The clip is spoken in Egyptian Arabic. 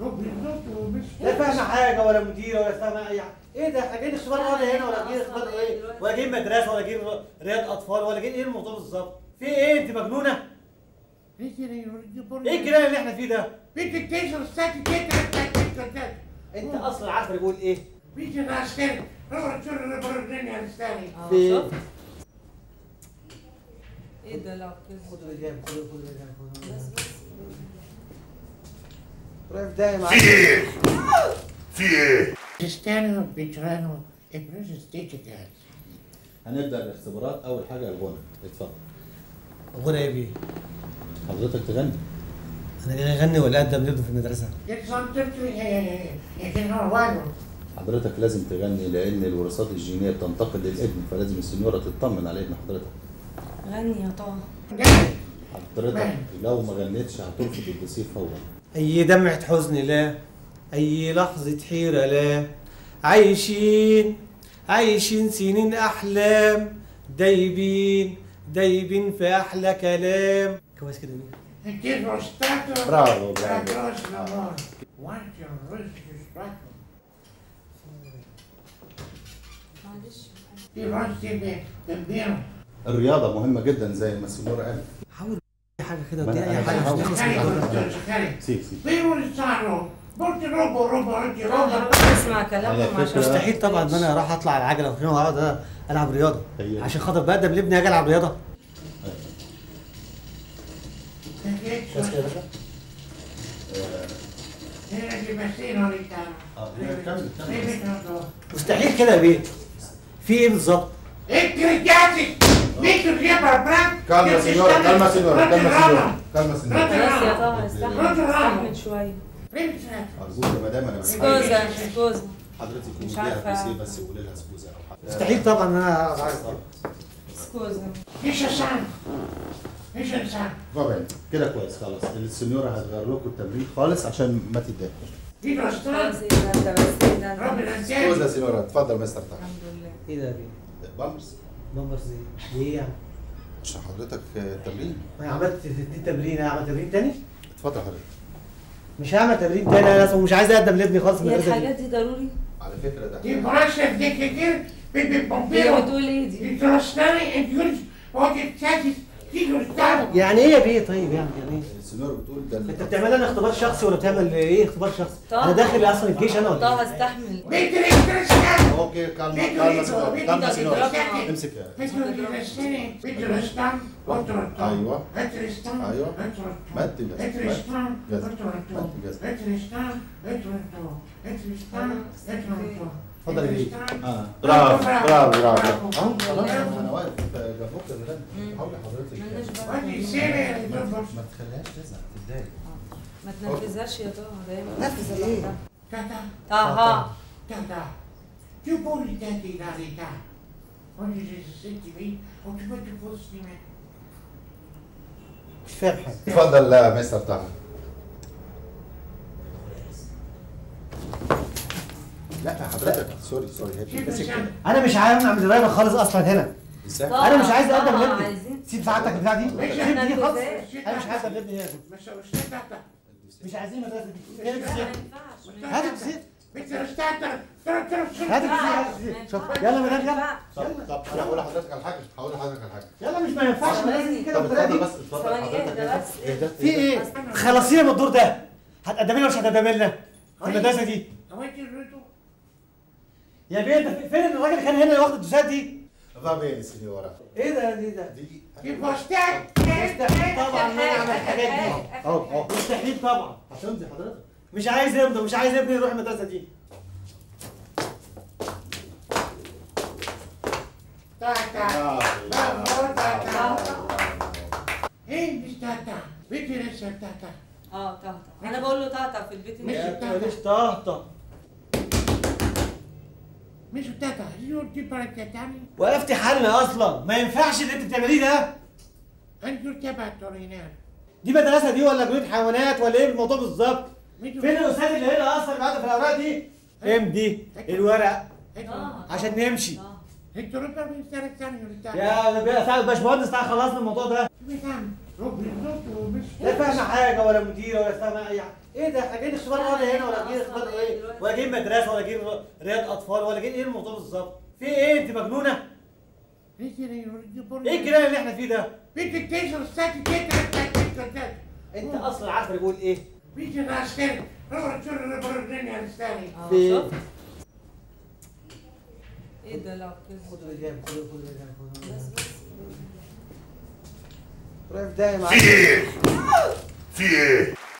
لا فاهمه حاجه ولا مديره ولا فاهمه اي حاجه ايه ده احنا جايين اختبار رياضه هنا ولا جايين اختبار ايه ولا جايين مدرسه ولا جايين رياض اطفال ولا جايين ايه الموضوع بالظبط في ايه انت مجنونه ايه الكلام اللي احنا فيه ده انت اصلا عارف انا بقول ايه في شفت؟ ايه ده لا خد اللي جاي خد خد اللي جاي خد بس بس رايح دايم في ايه؟ في ايه؟ Cristiano Petrano e preso estetica. هنبدا الاختبارات اول حاجه الغنى اتفضل غنى ايه بيه؟ حضرتك تغني انا جاي اغني ولا اقدم نبدا في المدرسه Che sono tutti e che non vanno. حضرتك لازم تغني لان الوراثات الجينيه بتنتقل للابن فلازم السنيوره تطمن على ابن حضرتك غني يا طه حضرتك لو ما غنيتش هترفض الدسيف فورا أي دمعة حزن لا أي لحظة حيرة لا عايشين عايشين سنين أحلام دايبين دايبين في أحلى كلام كويس كده مين؟ E che lo Stato Bravo, la bravo. grossa lavoro. Quanto un russo Stato. معلش Ti voglio bambino. الرياضه مهمه جدا زي ما السنيوره قالت حاول أي حاجة كده ما ودي أنا- أي أنا حاجة بحاول. عشان نخلص من Cari, الموضوع ده. cari. سيب سيب Bevo il sano. Porti robo, robo, oggi طه roba. حاول اسمع كلامهم على عشان فكرة- مستحيل طبعا ان انا اروح اطلع على العجله وهنا واقعد العب رياضه هي. عشان خاطر بقدم لابني اجي العب رياضه Perché بس كده يا باشا era di Messina l'Italia. آه، كمل، كمل. Bevi tutto. مستحيل كده يا بيه في ايه بالظبط؟ E che ragazzi, metti via per bravo. calma signora calma signora calma signora calma signora خلاص يا طه استحمل استحمل شويه ارجوك يا مدام انا بس سكوزا سكوزا حضرتك مش قولي لها عارفة. بس إيه، بس قولي لها سكوزه او حاجه مستحيل طبعا ان انا أقعد. سكوزا Dice San. Dice San. طبعا كده كويس خلاص السنيوره هتغير لكم التمرين خالص عشان ما تتضايقوش Dico خلاص San. ايه ده انت بس ايه ده Proprio انت سكوزا l'insieme. سنيوره اتفضل مستر تحت الحمد لله ايه ده يا بيه؟ بامبرز بامبرز ايه؟ ليه يعني؟ عشان حضرتك آه، تمرين ما أنا عملت دي تمرين انا اعمل تمرين تاني؟ اتفضل حضرتك مش هعمل تمرين تاني انا اصلا مش عايز اقدم لابني خالص في هي المدرسه الحاجات دي دي ضروري على فكره ده Ti conosce di che che Pepe هي Pompeo. بتقول ايه دي Di trasstare e di oggi oggi c'è Dico Stato. يعني ايه يا بيه طيب يعني يعني ايه؟ السنيوره بتقول ده انت بتعمل لنا اختبار شخصي ولا بتعمل ايه اختبار شخصي؟ طه. انا داخل اصلا الجيش انا ولا طه ايه؟ استحمل Mentre il trasstare. اوكي كالما كالما سنيوره كالما سنيوره امسك يا Mentre il trasstare. Mentre il stan. Contro il tom. أيوة. Mentre il stan. أيوة. Contro il tom. مد جزم. Mentre il stan. جزم. Contro il tom. مد جزم. Mentre il stan. Contro il tom. Mentre il stan. Contro il tom. اتفضل يا بيه. اه برافو برافو برافو Bravo. اهو خلاص انا واقف جنبك يا مدام حاولي حضرتك مالناش Oggi بقى insieme ما dopo ما تخليهاش تزعل تتضايق ما تنفذهاش يا طه دايما نفذ تنفذ إيه؟ لوحدها. Tata, طه tata, più buoni dati in realtà. Oggi se si senti me, o ti fai più posto di me. مش فاهم حاجه اتفضل يا مستر طه لا حضرتك سوري سوري هي بتتمسك كده انا مش عايز اعمل رياضه خالص اصلا هنا ازاي؟ طه، انا مش عايز طه، اقدم لابني عايزين سيب ساعتك بتاع دي ماشي، سيب احنا دي خالص نفذها. انا مش عايز اقدم لابني هنا Ma sono stata, مش عايزين المدرسه دي هات ما الكسير ينفعش هات الكسير mi sono stata, sono sono هات sono الكسير هات الكسير شوف يلا مدام يلا طب طب انا هقول لحضرتك على حاجه هقول لحضرتك على حاجه يلا مش ما ينفعش المدرسه دي كده طب بالطريقه اتفضل دي بس اتفضل ثواني حضرتك اهدى بس. اهدى في ايه؟ خلصينا من الدور ده هتقدمي لنا ولا مش هتقدمي لنا؟ في المدرسه دي Avete venuto? يا بيه انت فين الراجل اللي كان هنا اللي واخد الدوسات دي؟ Va bene signora ايه ده دي ده؟ دي Ti può stare? مستحيل طبعا ان انا اعمل الحاجات دي اهو اهو مستحيل طبعا هتمضي حضرتك مش عايز ابني مش عايز ابني يروح المدرسه دي Tata, bravo, tata. Ehi, mi stata, vedi essere tata. اه طه طه انا بقول له طه طه في البيت ماشي. انت يا ماليش طهطه Mi sono stata, io ti pare che anni, وقفتي حالنا اصلا ما ينفعش اللي انت بتعمليه ده anche io ti abatto rinare. دي مدرسه دي ولا جنود حيوانات ولا ايه الموضوع بالظبط؟ Mi فين الاستاذ اللي هنا اصلا اللي قاعد في الاوراق دي؟ امضي الورق Ecco, عشان نمشي طه e tu non mi stare sani in يا يا باشمهندس تعالى خلصنا الموضوع ده Mi fanno, Robin, dopo, mi لا فاهمه حاجه ولا مديره ولا فاهمه اي حاجه ايه ده احنا جايين اختبار رياضه هنا ولا جايين اختبار ايه ولا جايين مدرسه ولا جايين رياض اطفال ولا جايين ايه الموضوع بالظبط في ايه انت مجنونه ايه الجنان اللي احنا فيه ده Bitte Tesel, stati dietro, stati dietro. انت اصلا عارف انا بقول ايه Bitte raster, allora c'è una borrogna al stare. اه في- شفت ايه ده لا خد كده اللي جاي خد خد اللي جاي خد اللي بس جاي. بس رايح دايم في ايه؟ في ايه؟